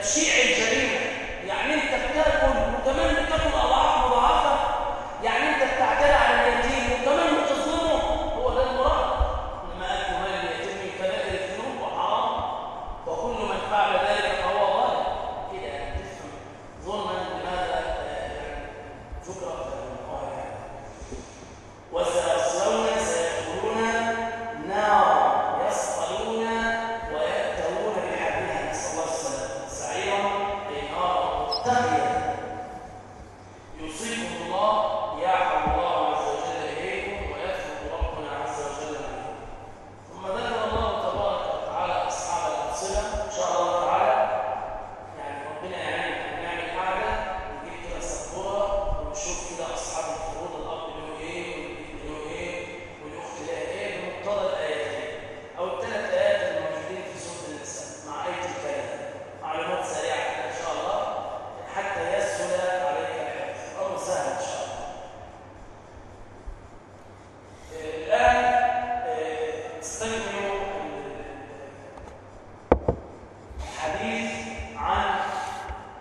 تشيع الجريمه يعني انت بتاكل وكمان بتاكل اضعاف مضاعفه يعني انت بتعتدي على اليتيم وكمان بتظلمه هو ده المراد انما اكل مال اليتيم من كبائر الذنوب وحرام وكل من فعل ذلك فهو ظالم كده يعني تفهم ظلما لماذا آه، يعني ذكر اكثر من قال يعني وسيصلون سيدخلون نارا يصطلون ويأتون بحبها نسأل الله السلامة سعيرا أي نارا متقية يصيبهم الله يعفو الله عز وجل إليكم ويثبت ربنا عز وجل عليكم ثم ذكر الله تبارك وتعالى أصحاب الأمثلة إن شاء الله تعالى يعني ربنا يعيننا نعمل قاعدة ونجيب كده سبورة ونشوف كده أصحاب الفروض الأب له إيه والابن له إيه والأخت لها إيه بمقتضى الآيتين أو الثلاث آيات الموجودين في سورة النساء مع آية الكلام معلومات سريعة كده إن شاء الله حتى يسهل عليك الحفظ أمر سهل إن شاء الله آه، الآن آه، استكملوا الحديث عن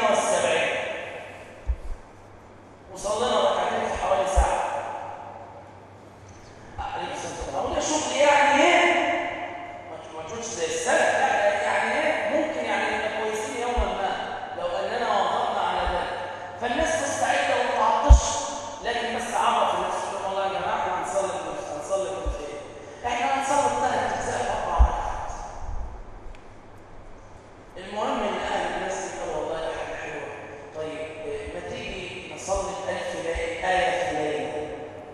170 وصلينا ركعتين في حوالي ساعة عليه الصلاة والسلام أقول يا شغل يعني إيه؟ ما تقولش زي السنة لا يعني إيه؟ ممكن يعني نبقى كويسين يوما ما لو أننا وظبنا على ذلك فالناس مستعدة وما تعطش لكن بس عرف الناس تقول والله يا جماعة احنا هنصلي في هنصلي في إيه؟ إحنا هنصلي ثلاث أجزاء في أربع ركعات المهم ان اهل الناس قالوا والله دي حاجه حلوه طيب آه، ما تيجي نصلي ألف ليله ايه في ليله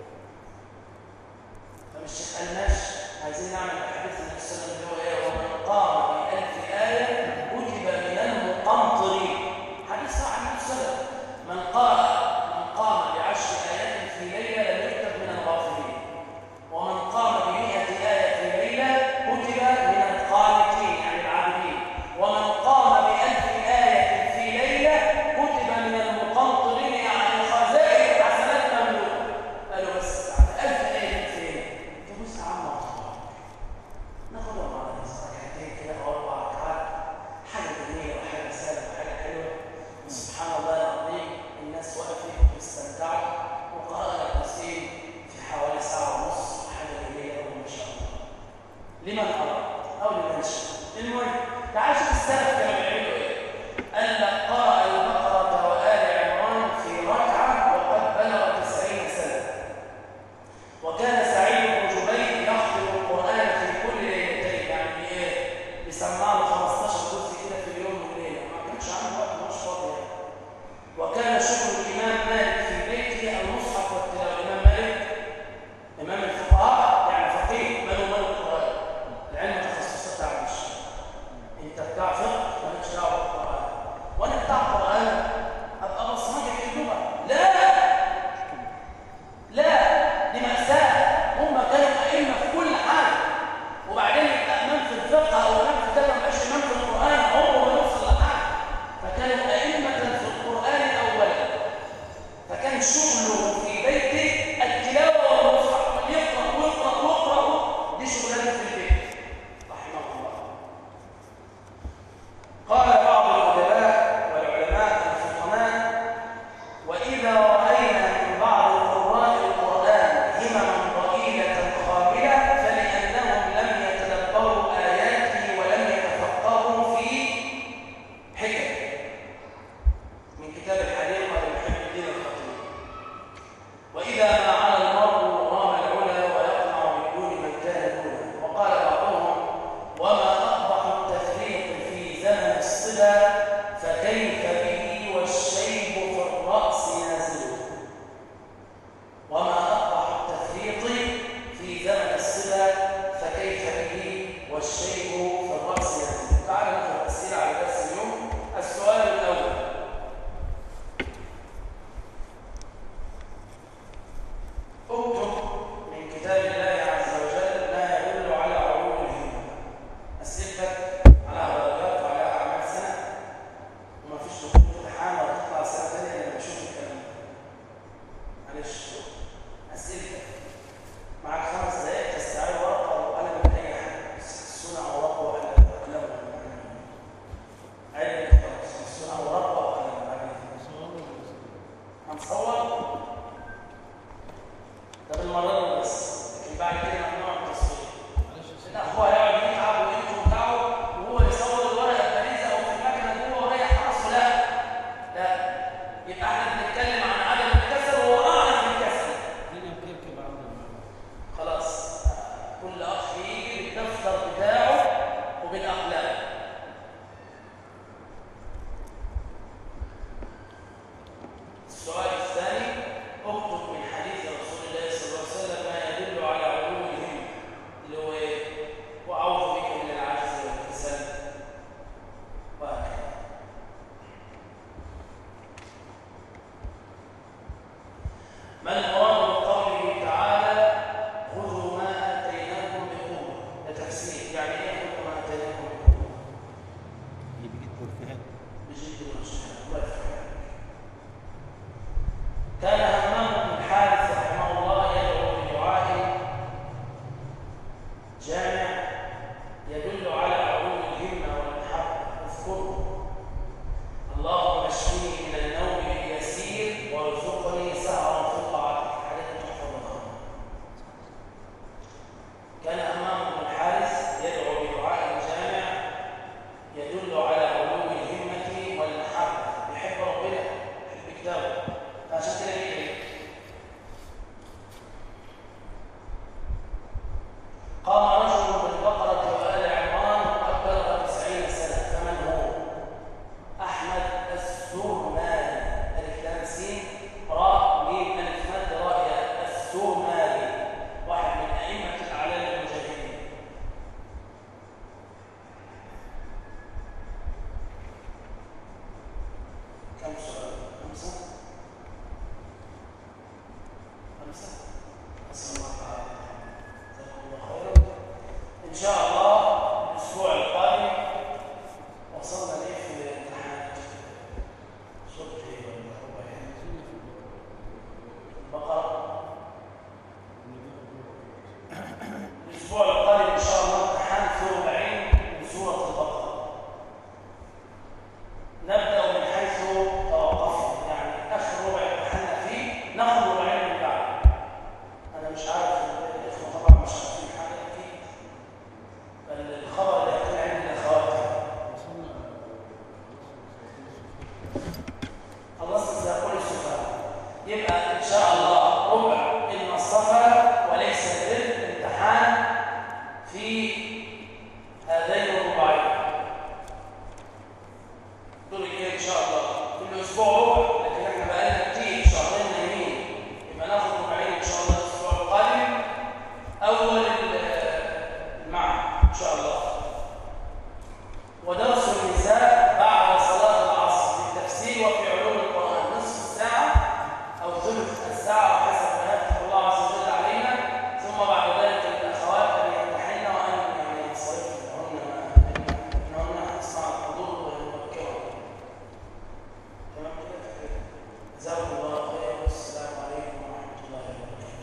فالشيخ قال ماشي عايزين نعمل حديث النبي صلى الله عليه وسلم اللي هو ايه ومن قام بألف آية كتب من المقنطرين حديث صح عن النبي صلى الله عليه وسلم من قام من قام بعشر آيات في ليلة لم يكتب من الغافلين ومن قام بمئة آية في ليلة كتب من القانتين يعني العابدين ومن قام بألف آية في ليلة كتب من المقنطرين يعني خزائن الحسنات مملوءة قالوا بس بعد ألف آية في ليلة تبص عم ناخدها مع الناس ركعتين كده أو أربع ركعات حاجة جميلة وحاجة سهلة وحاجة حلوة سبحان الله العظيم الناس وقفت واستمتعوا وقرأنا القصيد في حوالي ساعة ونص حاجة جميلة أوي ما شاء الله لمن أراد أو لمن شاء المهم تعال شوف السلف كانوا بيعملوا إيه قال لك قرأ البقرة وآل عمران في ركعة وقد بلغ تسعين سنة وكان سعيد بن جبير يختم القرآن في كل ليلتين يعني إيه بيسمع له 15 جزء كده في اليوم والليلة ما كانش عنده وقت مش فاضي يعني. وكان شغل الإمام مالك في بيته المصحف والتلاوة الإمام مالك إمام الفقهاء يعني فقيه ماله مال القرآن العلم تخصصات على الشيء أنت بتاع فقه مالكش دعوة بالقرآن وأنا بتاع قرآن أبقى بصمجي في اللغة لا لا دي مأساة هم كانوا أئمة في كل حاجة وبعدين يبقى إمام في الفقه أو إمام في كذا ما بقاش إمام في القرآن عمره ما يوصل لحاجة فكانوا أئمة في القرآن أولا فكان شغله في بيته التلاوة والمصحف يقرأ ويقرأ ويقرأ دي شغلانه في البيت رحمه الله كم سؤال؟ خمسة؟ خمسة؟ أسأل الله تعالى جزاكم الله خيرا إن شاء الله الأسبوع القادم وصلنا ليه في امتحانات سورة إيه ولا ربع إيه؟ البقرة الأسبوع القادم إن شاء الله امتحان في ربعين من سورة البقرة نبدأ من حيث توقفنا يعني آخر ربع امتحنا فيه ناخد ربعين من بعد أنا مش عارف الإخوة طبعا مش عارفين حاجة أكيد بل الخبر اللي هيكون عندي الأخوات خلصنا زي كل السفر يبقى إن شاء الله ربع المصطفى وليس الامتحان في هذين